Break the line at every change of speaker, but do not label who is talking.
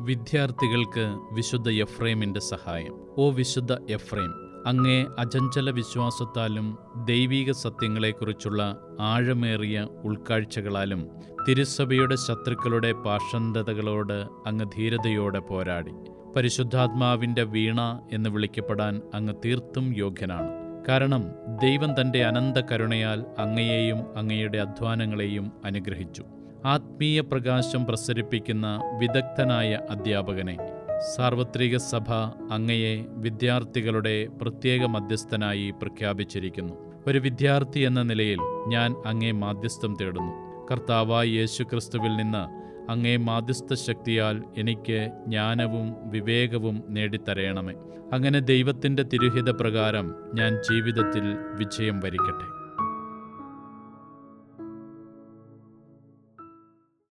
വിദ്യാർത്ഥികൾക്ക് വിശുദ്ധ എഫ്രേമിന്റെ സഹായം ഓ വിശുദ്ധ എഫ്രേം അങ്ങേ അചഞ്ചല വിശ്വാസത്താലും ദൈവീക സത്യങ്ങളെക്കുറിച്ചുള്ള ആഴമേറിയ ഉൾക്കാഴ്ചകളാലും തിരുസഭയുടെ ശത്രുക്കളുടെ പാഷണ്ഡതകളോട് അങ്ങ് ധീരതയോടെ പോരാടി പരിശുദ്ധാത്മാവിൻ്റെ വീണ എന്ന് വിളിക്കപ്പെടാൻ അങ്ങ് തീർത്തും യോഗ്യനാണ് കാരണം ദൈവം തൻ്റെ അനന്ത കരുണയാൽ അങ്ങയെയും അങ്ങയുടെ അധ്വാനങ്ങളെയും അനുഗ്രഹിച്ചു ആത്മീയ പ്രകാശം പ്രസരിപ്പിക്കുന്ന വിദഗ്ധനായ അധ്യാപകനെ സാർവത്രിക സഭ അങ്ങയെ വിദ്യാർത്ഥികളുടെ പ്രത്യേക മധ്യസ്ഥനായി പ്രഖ്യാപിച്ചിരിക്കുന്നു ഒരു വിദ്യാർത്ഥി എന്ന നിലയിൽ ഞാൻ അങ്ങേ മാധ്യസ്ഥം തേടുന്നു കർത്താവായ യേശു ക്രിസ്തുവിൽ നിന്ന് അങ്ങേ മാധ്യസ്ഥ ശക്തിയാൽ എനിക്ക് ജ്ഞാനവും വിവേകവും നേടിത്തരയണമേ അങ്ങനെ ദൈവത്തിൻ്റെ തിരുഹിത പ്രകാരം ഞാൻ ജീവിതത്തിൽ വിജയം വരിക്കട്ടെ